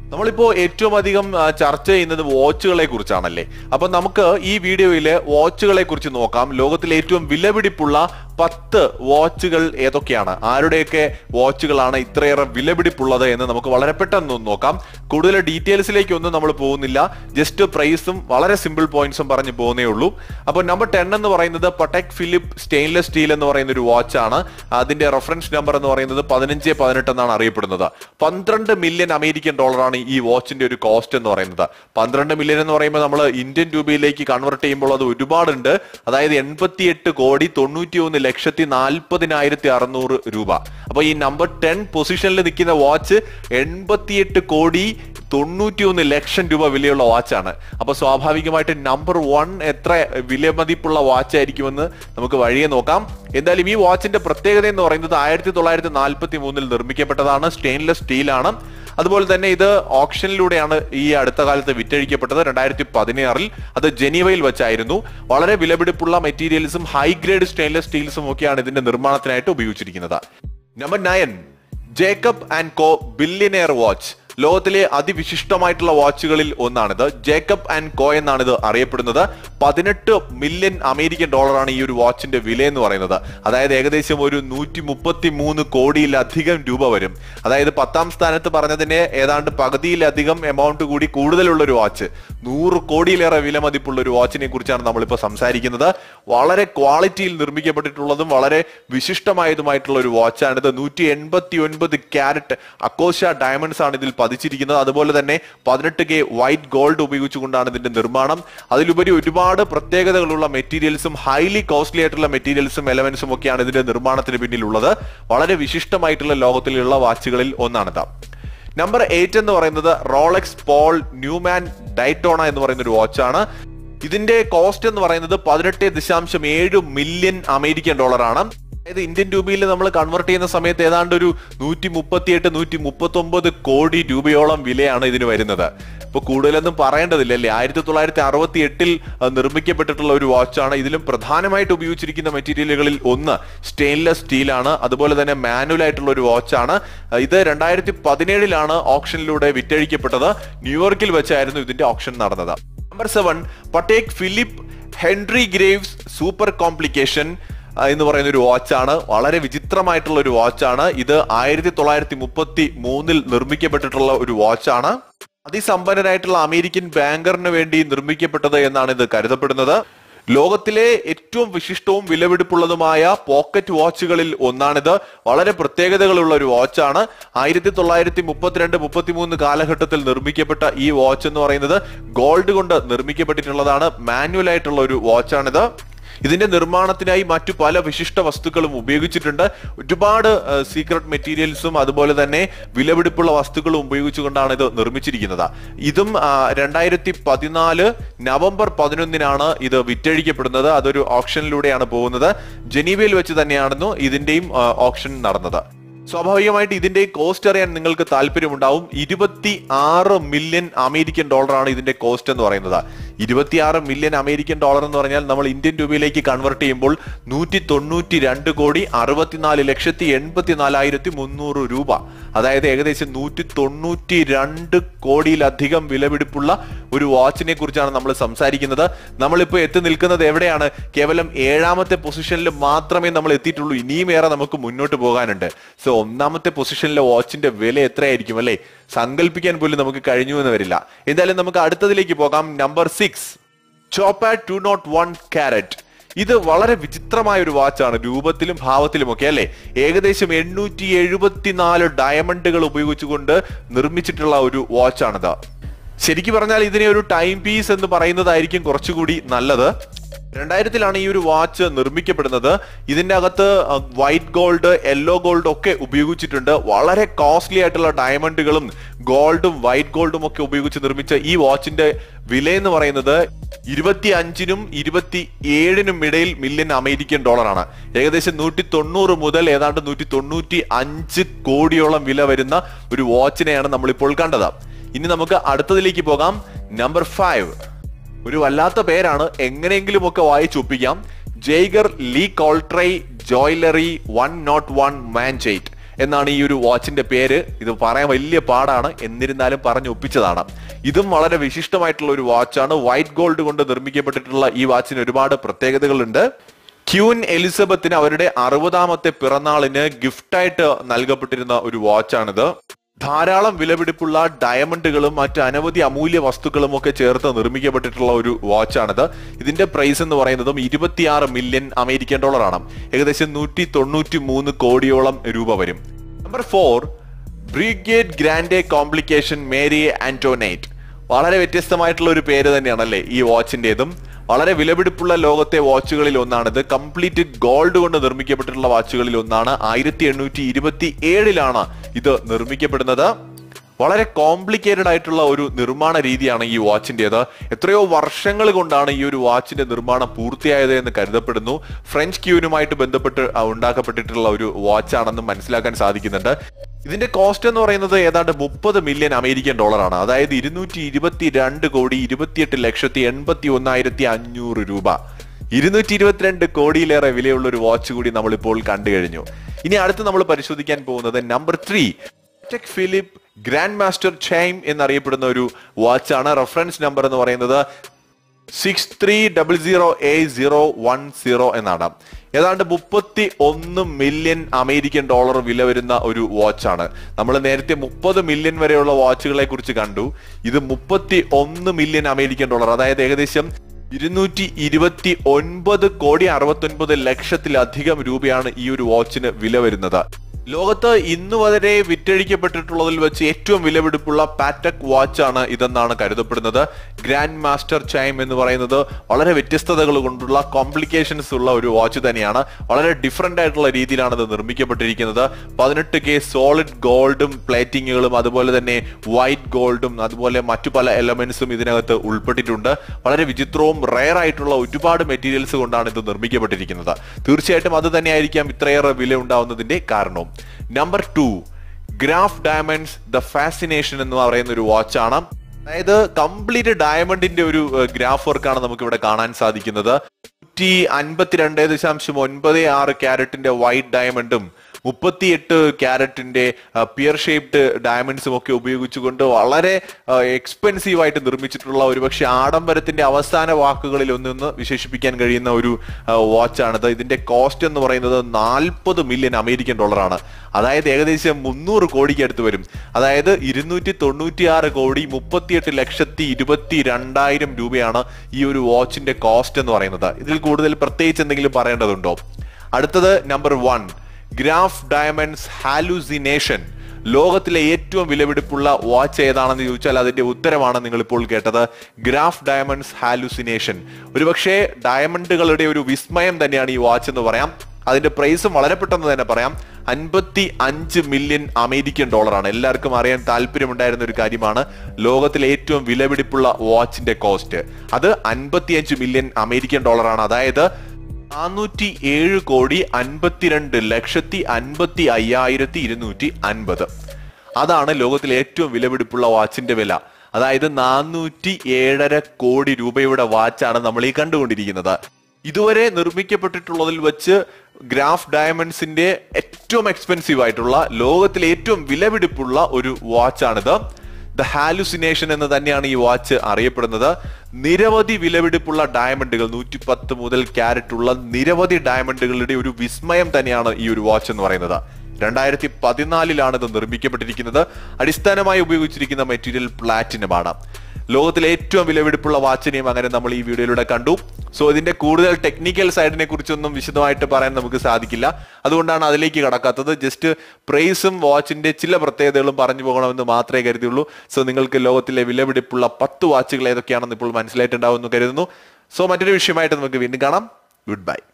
നമ്മളിപ്പോ ഏറ്റവും അധികം ആ, ചർച്ച ചെയ്യുന്നത് വാച്ചുകളെ കുറിച്ചാണല്ലേ അപ്പൊ നമുക്ക് ഈ വീഡിയോയില് വാച്ചുകളെ കുറിച്ച് നോക്കാം ലോകത്തിലെ ഏറ്റവും വിലപിടിപ്പുള്ള പത്ത് വാച്ചുകൾ ഏതൊക്കെയാണ് ആരുടെയൊക്കെ വാച്ചുകളാണ് ഇത്രയേറെ വിലപിടിപ്പുള്ളത് എന്ന് നമുക്ക് വളരെ പെട്ടെന്ന് ഒന്ന് നോക്കാം കൂടുതൽ ഡീറ്റെയിൽസിലേക്ക് ഒന്നും നമ്മൾ പോകുന്നില്ല ജസ്റ്റ് പ്രൈസും വളരെ സിമ്പിൾ പോയിന്റ്സും പറഞ്ഞു പോകുന്നേ ഉള്ളൂ അപ്പോൾ നമ്പർ ടെൻ എന്ന് പറയുന്നത് പടെക് ഫിലിപ്പ് സ്റ്റെയിൻലെസ് സ്റ്റീൽ എന്ന് പറയുന്ന ഒരു വാച്ചാണ് അതിന്റെ റെഫറൻസ് നമ്പർ എന്ന് പറയുന്നത് പതിനഞ്ച് പതിനെട്ട് എന്നാണ് അറിയപ്പെടുന്നത് പന്ത്രണ്ട് മില്യൺ അമേരിക്കൻ ഡോളറാണ് ഈ വാച്ചിന്റെ ഒരു കോസ്റ്റ് എന്ന് പറയുന്നത് പന്ത്രണ്ട് മില്യൺ എന്ന് പറയുമ്പോൾ നമ്മൾ ഇന്ത്യൻ രൂപയിലേക്ക് കൺവെർട്ട് ചെയ്യുമ്പോൾ അത് ഒരുപാടുണ്ട് അതായത് എൺപത്തിയെട്ട് കോടി തൊണ്ണൂറ്റി ഒന്ന് ലക്ഷത്തി നാൽപ്പതിനായിരത്തി അറുന്നൂറ് രൂപ അപ്പൊ ഈ നമ്പർ ടെൻ പൊസിഷനിൽ നിൽക്കുന്ന വാച്ച് എൺപത്തിയെട്ട് കോടി തൊണ്ണൂറ്റിയൊന്ന് ലക്ഷം രൂപ വിലയുള്ള വാച്ചാണ് അപ്പൊ സ്വാഭാവികമായിട്ട് നമ്പർ വൺ എത്ര വിലമതിപ്പുള്ള വാച്ച് ആയിരിക്കുമെന്ന് നമുക്ക് വഴിയെ നോക്കാം എന്തായാലും ഈ വാച്ചിന്റെ പ്രത്യേകത എന്ന് പറയുന്നത് ആയിരത്തി തൊള്ളായിരത്തി നാൽപ്പത്തി മൂന്നിൽ നിർമ്മിക്കപ്പെട്ടതാണ് സ്റ്റെയിൻലെസ് സ്റ്റീലാണ് അതുപോലെ തന്നെ ഇത് ഓപ്ഷനിലൂടെയാണ് ഈ അടുത്ത കാലത്ത് വിറ്റഴിക്കപ്പെട്ടത് രണ്ടായിരത്തി പതിനാറിൽ അത് ജനീവയിൽ വെച്ചായിരുന്നു വളരെ വിലപിടിപ്പുള്ള മെറ്റീരിയൽസും ഹൈ ഗ്രേഡ് സ്റ്റെയിൻലെസ് സ്റ്റീൽസും ഒക്കെയാണ് ഇതിന്റെ നിർമ്മാണത്തിനായിട്ട് ഉപയോഗിച്ചിരിക്കുന്നത് number nine Jacob and Co billionaire watch ലോകത്തിലെ അതിവിശിഷ്ടമായിട്ടുള്ള വാച്ചുകളിൽ ഒന്നാണിത് ജേക്കബ് ആൻഡ് കോ എന്നാണ് ഇത് അറിയപ്പെടുന്നത് പതിനെട്ട് മില്യൺ അമേരിക്കൻ ഡോളറാണ് ഈ ഒരു വാച്ചിന്റെ വില എന്ന് പറയുന്നത് അതായത് ഏകദേശം ഒരു നൂറ്റി മുപ്പത്തി മൂന്ന് കോടിയിലധികം രൂപ വരും അതായത് പത്താം സ്ഥാനത്ത് പറഞ്ഞതിന് ഏതാണ്ട് പകുതിയിലധികം എമൗണ്ട് കൂടി കൂടുതലുള്ള ഒരു വാച്ച് നൂറ് കോടിയിലേറെ വിലമതിപ്പുള്ള ഒരു വാച്ചിനെ കുറിച്ചാണ് നമ്മളിപ്പോൾ സംസാരിക്കുന്നത് വളരെ ക്വാളിറ്റിയിൽ നിർമ്മിക്കപ്പെട്ടിട്ടുള്ളതും വളരെ വിശിഷ്ടമായതുമായിട്ടുള്ള ഒരു വാച്ചാണിത് നൂറ്റി എൺപത്തി ഒൻപത് ക്യാരറ്റ് അക്കോശ ഡയമണ്ട്സ് ആണ് ഇതിൽ പതിച്ചിരിക്കുന്നത് അതുപോലെ തന്നെ പതിനെട്ട് കെ വൈറ്റ് ഗോൾഡ് ഉപയോഗിച്ചുകൊണ്ടാണ് ഇതിന്റെ നിർമ്മാണം അതിലുപരി ഒരുപാട് പ്രത്യേകതകളുള്ള മെറ്റീരിയൽസും ഹൈലി കോസ്റ്റ്ലി ആയിട്ടുള്ള മെറ്റീരിയൽസും എലമെന്റ്സും ഒക്കെയാണ് ഇതിന്റെ നിർമ്മാണത്തിന് പിന്നിലുള്ളത് വളരെ വിശിഷ്ടമായിട്ടുള്ള ലോകത്തിലുള്ള വാച്ചുകളിൽ ഒന്നാണിത് നമ്പർ എയ്റ്റ് എന്ന് പറയുന്നത് റോളക്സ് പോൾ ന്യൂമാൻ ഡൈറ്റോണ എന്ന് പറയുന്ന ഒരു വാച്ചാണ് ഇതിന്റെ കോസ്റ്റ് എന്ന് പറയുന്നത് പതിനെട്ട് ദശാംശം ഏഴ് മില്യൺ അമേരിക്കൻ ഡോളറാണ് അതായത് ഇന്ത്യൻ രൂപയിൽ നമ്മൾ കൺവെർട്ട് ചെയ്യുന്ന സമയത്ത് ഏതാണ്ട് ഒരു നൂറ്റി മുപ്പത്തിയെട്ട് നൂറ്റി മുപ്പത്തി ഒമ്പത് കോടി രൂപയോളം വിലയാണ് ഇതിന് വരുന്നത് ഇപ്പൊ കൂടുതലൊന്നും പറയേണ്ടതില്ല അല്ലേ ആയിരത്തി തൊള്ളായിരത്തി അറുപത്തി എട്ടിൽ നിർമ്മിക്കപ്പെട്ടിട്ടുള്ള ഒരു വാച്ചാണ് ഇതിലും പ്രധാനമായിട്ട് ഉപയോഗിച്ചിരിക്കുന്ന മെറ്റീരിയലുകളിൽ ഒന്ന് സ്റ്റെയിൻലെസ് സ്റ്റീലാണ് അതുപോലെ തന്നെ മാനുവൽ ആയിട്ടുള്ള ഒരു വാച്ചാണ് ഇത് രണ്ടായിരത്തി പതിനേഴിലാണ് ഓപ്ഷനിലൂടെ വിറ്റഴിക്കപ്പെട്ടത് ന്യൂയോർക്കിൽ വെച്ചായിരുന്നു ഇതിന്റെ ഓപ്ഷൻ നടന്നത് number seven Patek Philippe Henry Graves super complication ആ, എന്ന് പറയുന്ന ഒരു വാച്ചാണ് വളരെ വിചിത്രമായിട്ടുള്ള ഒരു വാച്ചാണ് ഇത് ആയിരത്തി തൊള്ളായിരത്തി മുപ്പത്തി മൂന്നിൽ നിർമ്മിക്കപ്പെട്ടിട്ടുള്ള ഒരു വാച്ചാണ് അതിസമ്പന്നനായിട്ടുള്ള അമേരിക്കൻ ബാങ്കറിന് വേണ്ടി നിർമ്മിക്കപ്പെട്ടത് എന്നാണ് ഇത് കരുതപ്പെടുന്നത് ലോകത്തിലെ ഏറ്റവും വിശിഷ്ടവും വിലപിടിപ്പുള്ളതുമായ പോക്കറ്റ് വാച്ചുകളിൽ ഒന്നാണിത് വളരെ പ്രത്യേകതകളുള്ള ഒരു വാച്ചാണ് ആയിരത്തി തൊള്ളായിരത്തി മുപ്പത്തിരണ്ട് മുപ്പത്തിമൂന്ന് കാലഘട്ടത്തിൽ നിർമ്മിക്കപ്പെട്ട ഈ വാച്ച് എന്ന് പറയുന്നത് ഗോൾഡ് കൊണ്ട് നിർമ്മിക്കപ്പെട്ടിട്ടുള്ളതാണ് മാനുവൽ ആയിട്ടുള്ള ഒരു വാച്ചാണിത് ഇതിന്റെ നിർമ്മാണത്തിനായി മറ്റു പല വിശിഷ്ട വസ്തുക്കളും ഉപയോഗിച്ചിട്ടുണ്ട് ഒരുപാട് സീക്രട്ട് മെറ്റീരിയൽസും അതുപോലെ തന്നെ വിലപിടിപ്പുള്ള വസ്തുക്കളും ഉപയോഗിച്ചുകൊണ്ടാണ് ഇത് നിർമ്മിച്ചിരിക്കുന്നത് ഇതും രണ്ടായിരത്തി പതിനാല് നവംബർ പതിനൊന്നിനാണ് ഇത് വിറ്റഴിക്കപ്പെടുന്നത് അതൊരു ഓപ്ഷനിലൂടെയാണ് പോകുന്നത് ജനീവയിൽ വെച്ച് തന്നെയാണെന്നു ഇതിന്റെയും ഓപ്ഷൻ നടന്നത് സ്വാഭാവികമായിട്ട് ഇതിന്റെ കോസ്റ്റ് അറിയാൻ നിങ്ങൾക്ക് താല്പര്യമുണ്ടാവും ഇരുപത്തി ആറ് മില്യൺ അമേരിക്കൻ ഡോളറാണ് ഇതിന്റെ കോസ്റ്റ് എന്ന് പറയുന്നത് ഇരുപത്തിയാറ് മില്യൺ അമേരിക്കൻ ഡോളർ എന്ന് പറഞ്ഞാൽ നമ്മൾ ഇന്ത്യൻ രൂപയിലേക്ക് കൺവെർട്ട് ചെയ്യുമ്പോൾ നൂറ്റി തൊണ്ണൂറ്റി രണ്ട് കോടി അറുപത്തിനാല് ലക്ഷത്തി എൺപത്തി നാലായിരത്തി മുന്നൂറ് രൂപ അതായത് ഏകദേശം നൂറ്റി തൊണ്ണൂറ്റി രണ്ട് കോടിയിലധികം വിലപിടിപ്പുള്ള ഒരു വാച്ചിനെ കുറിച്ചാണ് നമ്മൾ സംസാരിക്കുന്നത് നമ്മളിപ്പോൾ എത്തി നിൽക്കുന്നത് എവിടെയാണ് കേവലം ഏഴാമത്തെ പൊസിഷനിൽ മാത്രമേ നമ്മൾ എത്തിയിട്ടുള്ളൂ ഇനിയും ഏറെ നമുക്ക് മുന്നോട്ട് പോകാനുണ്ട് സോ ഒന്നാമത്തെ പൊസിഷനിലെ വാച്ചിന്റെ വില എത്രയായിരിക്കും അല്ലേ സങ്കല്പിക്കാൻ പോലും നമുക്ക് കഴിഞ്ഞു എന്ന് വരില്ല എന്തായാലും നമുക്ക് അടുത്തതിലേക്ക് പോകാം number six Chopard two nought one carat ഇത് വളരെ വിചിത്രമായ ഒരു വാച്ചാണ് രൂപത്തിലും ഭാവത്തിലും ഒക്കെ അല്ലെ ഏകദേശം എണ്ണൂറ്റി എഴുപത്തിനാല് ഡയമണ്ടുകൾ ഉപയോഗിച്ചുകൊണ്ട് നിർമ്മിച്ചിട്ടുള്ള ഒരു വാച്ചാണിത് ശരിക്കും പറഞ്ഞാൽ ഇതിനെ ഒരു ടൈം പീസ് എന്ന് പറയുന്നതായിരിക്കും കുറച്ചുകൂടി നല്ലത് രണ്ടായിരത്തിലാണ് ഈ ഒരു വാച്ച് നിർമ്മിക്കപ്പെടുന്നത് ഇതിന്റെ അകത്ത് വൈറ്റ് ഗോൾഡ് യെല്ലോ ഗോൾഡ് ഒക്കെ ഉപയോഗിച്ചിട്ടുണ്ട് വളരെ കോസ്റ്റ്ലി ആയിട്ടുള്ള ഡയമണ്ടുകളും ഗോൾഡും വൈറ്റ് ഗോൾഡും ഒക്കെ ഉപയോഗിച്ച് നിർമ്മിച്ച ഈ വാച്ചിന്റെ വില എന്ന് പറയുന്നത് ഇരുപത്തി അഞ്ചിനും ഇരുപത്തി ഏഴിനും ഇടയിൽ മില്യൺ അമേരിക്കൻ ഡോളറാണ് ഏകദേശം നൂറ്റി തൊണ്ണൂറ് മുതൽ ഏതാണ്ട് നൂറ്റി തൊണ്ണൂറ്റി അഞ്ച് കോടിയോളം വില വരുന്ന ഒരു വാച്ചിനെയാണ് നമ്മളിപ്പോൾ കണ്ടത് ഇനി നമുക്ക് അടുത്തതിലേക്ക് പോകാം നമ്പർ ഫൈവ് ഒരു വല്ലാത്ത പേരാണ് എങ്ങനെയെങ്കിലും ഒക്കെ വായിച്ചൊപ്പിക്കാം Jaeger Le Coultre Joaillerie one nought one Manchette എന്നാണ് ഈ ഒരു വാച്ചിന്റെ പേര് ഇത് പറയാൻ വലിയ പാടാണ് എന്നിരുന്നാലും പറഞ്ഞു ഒപ്പിച്ചതാണ് ഇതും വളരെ വിശിഷ്ടമായിട്ടുള്ള ഒരു വാച്ചാണ് വൈറ്റ് ഗോൾഡ് കൊണ്ട് നിർമ്മിക്കപ്പെട്ടിട്ടുള്ള ഈ വാച്ചിന് ഒരുപാട് പ്രത്യേകതകളുണ്ട് ക്യൂൻ എലിസബത്തിന് അവരുടെ അറുപതാമത്തെ പിറന്നാളിന് ഗിഫ്റ്റായിട്ട് നൽകപ്പെട്ടിരുന്ന ഒരു വാച്ചാണിത് ധാരാളം വിലപിടിപ്പുള്ള ഡയമണ്ടുകളും മറ്റ് അനവധി അമൂല്യ വസ്തുക്കളും ഒക്കെ ചേർത്ത് നിർമ്മിക്കപ്പെട്ടിട്ടുള്ള ഒരു വാച്ചാണിത് ഇതിന്റെ പ്രൈസ് എന്ന് പറയുന്നതും ഇരുപത്തിയാറ് മില്യൺ അമേരിക്കൻ ഡോളറാണ് ഏകദേശം നൂറ്റി തൊണ്ണൂറ്റി മൂന്ന് കോടിയോളം രൂപ വരും number four Breguet Grande complication Marie Antoinette വളരെ വ്യത്യസ്തമായിട്ടുള്ള ഒരു പേര് തന്നെയാണല്ലേ ഈ വാച്ചിന്റേതും വളരെ വിലപിടിപ്പുള്ള ലോകത്തെ വാച്ചുകളിൽ ഒന്നാണിത് കംപ്ലീറ്റ് ഗോൾഡ് കൊണ്ട് നിർമ്മിക്കപ്പെട്ടിട്ടുള്ള വാച്ചുകളിൽ ഒന്നാണ് ആയിരത്തി എണ്ണൂറ്റി ഇരുപത്തി ഏഴിലാണ് ഇത് നിർമ്മിക്കപ്പെടുന്നത് വളരെ കോംപ്ലിക്കേറ്റഡ് ആയിട്ടുള്ള ഒരു നിർമ്മാണ രീതിയാണ് ഈ വാച്ചിന്റേത് എത്രയോ വർഷങ്ങൾ കൊണ്ടാണ് ഈ ഒരു വാച്ചിന്റെ നിർമ്മാണം പൂർത്തിയായത് എന്ന് കരുതപ്പെടുന്നു ഫ്രഞ്ച് ക്യൂനുമായിട്ട് ബന്ധപ്പെട്ട് ആ, ഉണ്ടാക്കപ്പെട്ടിട്ടുള്ള ഒരു വാച്ചാണെന്ന് മനസ്സിലാക്കാൻ സാധിക്കുന്നുണ്ട് ഇതിന്റെ കോസ്റ്റ് എന്ന് പറയുന്നത് ഏതാണ്ട് മുപ്പത് മില്യൺ അമേരിക്കൻ ഡോളറാണ് അതായത് ഇരുന്നൂറ്റി ഇരുപത്തി രണ്ട് കോടി ഇരുപത്തിയെട്ട് ലക്ഷത്തി എൺപത്തി ഒന്നായിരത്തി അഞ്ഞൂറ് രൂപ ഇരുന്നൂറ്റി ഇരുപത്തിരണ്ട് കോടിയിലേറെ വിലയുള്ള ഒരു വാച്ച് കൂടി നമ്മളിപ്പോൾ കണ്ടു കഴിഞ്ഞു ഇനി അടുത്ത് നമ്മൾ പരിശോധിക്കാൻ പോകുന്നത് number three Patek Philippe grand master chime എന്നറിയപ്പെടുന്ന ഒരു വാച്ചാണ് റെഫറൻസ് നമ്പർ എന്ന് പറയുന്നത് six three double zero A zero one zero എന്നാണ് ഏതാണ്ട് മുപ്പത്തി ഒന്ന് മില്യൺ അമേരിക്കൻ ഡോളർ വില വരുന്ന ഒരു വാച്ചാണ് നമ്മൾ നേരത്തെ മുപ്പത് മില്യൺ വരെയുള്ള വാച്ചുകളെ കുറിച്ച് കണ്ടു ഇത് മുപ്പത്തി ഒന്ന് മില്യൺ അമേരിക്കൻ ഡോളർ അതായത് ഏകദേശം ഇരുന്നൂറ്റി ഇരുപത്തി ഒൻപത് കോടി അറുപത്തി ഒൻപത് ലക്ഷത്തിലധികം രൂപയാണ് ഈ ഒരു വാച്ചിന് വില വരുന്നത് ലോകത്ത് ഇന്ന് വരെ വിറ്റഴിക്കപ്പെട്ടിട്ടുള്ളതിൽ വെച്ച് ഏറ്റവും വിലപിടിപ്പുള്ള പാറ്റക് വാച്ച് ആണ് ഇതെന്നാണ് കരുതപ്പെടുന്നത് ഗ്രാൻഡ് മാസ്റ്റർ ചൈം എന്ന് പറയുന്നത് വളരെ വ്യത്യസ്തതകൾ കൊണ്ടുള്ള കോംപ്ലിക്കേഷൻസ് ഉള്ള ഒരു വാച്ച് തന്നെയാണ് വളരെ ഡിഫറെന്റ് ആയിട്ടുള്ള രീതിയിലാണ് ഇത് നിർമ്മിക്കപ്പെട്ടിരിക്കുന്നത് പതിനെട്ട് കെ സോളിഡ് ഗോൾഡും പ്ലേറ്റിങ്ങുകളും അതുപോലെ തന്നെ വൈറ്റ് ഗോൾഡും അതുപോലെ മറ്റു പല എലമെന്റ്സും ഇതിനകത്ത് ഉൾപ്പെട്ടിട്ടുണ്ട് വളരെ വിചിത്രവും റയർ ആയിട്ടുള്ള ഒരുപാട് മെറ്റീരിയൽസ് കൊണ്ടാണ് ഇത് നിർമ്മിക്കപ്പെട്ടിരിക്കുന്നത് തീർച്ചയായിട്ടും അത് തന്നെയായിരിക്കാം ഇത്രയേറെ വില ഉണ്ടാവുന്നതിന്റെ കാരണവും number two Graff Diamonds the Fascination എന്ന് പറയുന്ന ഒരു വാച്ചാണ് അതായത് കംപ്ലീറ്റ് ഡയമണ്ടിന്റെ ഒരു ഗ്രാഫ് വർക്കാണ് നമുക്ക് ഇവിടെ കാണാൻ സാധിക്കുന്നത് നൂറ്റി അൻപത്തിരണ്ട് ദശാംശം ഒൻപത് ആറ് ക്യാരറ്റിന്റെ വൈറ്റ് ഡയമണ്ടും മുപ്പത്തിയെട്ട് ക്യാരറ്റിന്റെ പിയർ ഷേപ്ഡ് ഡയമണ്ട്സും ഒക്കെ ഉപയോഗിച്ചുകൊണ്ട് വളരെ എക്സ്പെൻസീവ് ആയിട്ട് നിർമ്മിച്ചിട്ടുള്ള ഒരുപക്ഷെ ആഡംബരത്തിന്റെ അവസാന വാക്കുകളിൽ ഒന്നൊന്ന് വിശേഷിപ്പിക്കാൻ കഴിയുന്ന ഒരു വാച്ചാണിത് ഇതിന്റെ കോസ്റ്റ് എന്ന് പറയുന്നത് നാൽപ്പത് മില്യൺ അമേരിക്കൻ ഡോളറാണ് അതായത് ഏകദേശം മുന്നൂറ് കോടിക്ക് അടുത്ത് വരും അതായത് ഇരുന്നൂറ്റി തൊണ്ണൂറ്റി ആറ് കോടി മുപ്പത്തിയെട്ട് ലക്ഷത്തി ഇരുപത്തി രണ്ടായിരം രൂപയാണ് ഈ ഒരു വാച്ചിന്റെ കോസ്റ്റ് എന്ന് പറയുന്നത് ഇതിൽ കൂടുതൽ പ്രത്യേകിച്ച് എന്തെങ്കിലും പറയേണ്ടതുണ്ടോ അടുത്തത് number one Graff Diamonds Hallucination ലോകത്തിലെ ഏറ്റവും വിലപിടിപ്പുള്ള വാച്ച് ഏതാണെന്ന് ചോദിച്ചാൽ അതിന്റെ ഉത്തരമാണ് നിങ്ങൾ ഇപ്പോൾ കേട്ടത് ഗ്രാഫ് ഡയമണ്ട്സ് ഹാലൂസിനേഷൻ ഒരുപക്ഷെ ഡയമണ്ടുകളുടെ ഒരു വിസ്മയം തന്നെയാണ് ഈ വാച്ച് എന്ന് പറയാം അതിന്റെ പ്രൈസും വളരെ പെട്ടെന്ന് തന്നെ പറയാം അൻപത്തി അഞ്ച് മില്യൺ അമേരിക്കൻ ഡോളറാണ് എല്ലാവർക്കും അറിയാൻ താല്പര്യമുണ്ടായിരുന്ന ഒരു കാര്യമാണ് ലോകത്തിലെ ഏറ്റവും വിലപിടിപ്പുള്ള വാച്ചിന്റെ കോസ്റ്റ് അത് അൻപത്തിയഞ്ച് മില്യൺ അമേരിക്കൻ ഡോളറാണ് അതായത് നാനൂറ്റി ഏഴ് കോടി അൻപത്തിരണ്ട് ലക്ഷത്തി അൻപത്തി അയ്യായിരത്തി ഇരുന്നൂറ്റി അൻപത് അതാണ് ലോകത്തിലെ ഏറ്റവും വിലപിടിപ്പുള്ള വാച്ചിന്റെ വില അതായത് നാനൂറ്റി ഏഴര കോടി രൂപയുടെ വാച്ചാണ് നമ്മൾ ഈ കണ്ടുകൊണ്ടിരിക്കുന്നത് ഇതുവരെ നിർമ്മിക്കപ്പെട്ടിട്ടുള്ളതിൽ വെച്ച് ഗ്രാഫ് ഡയമണ്ട്സിന്റെ ഏറ്റവും എക്സ്പെൻസീവ് ആയിട്ടുള്ള ലോകത്തിലെ ഏറ്റവും വിലപിടിപ്പുള്ള ഒരു വാച്ചാണിത് ദ ഹാലുസിനേഷൻ എന്ന് തന്നെയാണ് ഈ വാച്ച് അറിയപ്പെടുന്നത് നിരവധി വിലപിടിപ്പുള്ള ഡയമണ്ടുകൾ നൂറ്റി പത്ത് മുതൽ ക്യാരറ്റ് ഉള്ള നിരവധി ഡയമണ്ടുകളുടെ ഒരു വിസ്മയം തന്നെയാണ് ഈ ഒരു വാച്ച് എന്ന് പറയുന്നത് രണ്ടായിരത്തി പതിനാലിലാണ് ഇത് നിർമ്മിക്കപ്പെട്ടിരിക്കുന്നത് അടിസ്ഥാനമായി ഉപയോഗിച്ചിരിക്കുന്ന മെറ്റീരിയൽ പ്ലാറ്റിനമാണ് ലോകത്തിലെ ഏറ്റവും വിലപിടിപ്പുള്ള വാച്ചിനെയും അങ്ങനെ നമ്മൾ ഈ വീഡിയോയിലൂടെ കണ്ടു സോ ഇതിന്റെ കൂടുതൽ ടെക്നിക്കൽ സൈഡിനെ കുറിച്ചൊന്നും വിശദമായിട്ട് പറയാൻ നമുക്ക് സാധിക്കില്ല അതുകൊണ്ടാണ് അതിലേക്ക് കടക്കാത്തത് ജസ്റ്റ് പ്രൈസും വാച്ചിന്റെ ചില പ്രത്യേകതകളും പറഞ്ഞു പോകണമെന്ന് മാത്രമേ കരുതിയുള്ളൂ സോ നിങ്ങൾക്ക് ലോകത്തിലെ വിലപിടിപ്പുള്ള പത്ത് വാച്ചുകൾ ഏതൊക്കെയാണെന്ന് ഇപ്പോൾ മനസ്സിലായിട്ടുണ്ടാവുമെന്ന് കരുതുന്നു സോ മറ്റൊരു വിഷയമായിട്ട് നമുക്ക് വീണ്ടും കാണാം ഗുഡ് ബൈ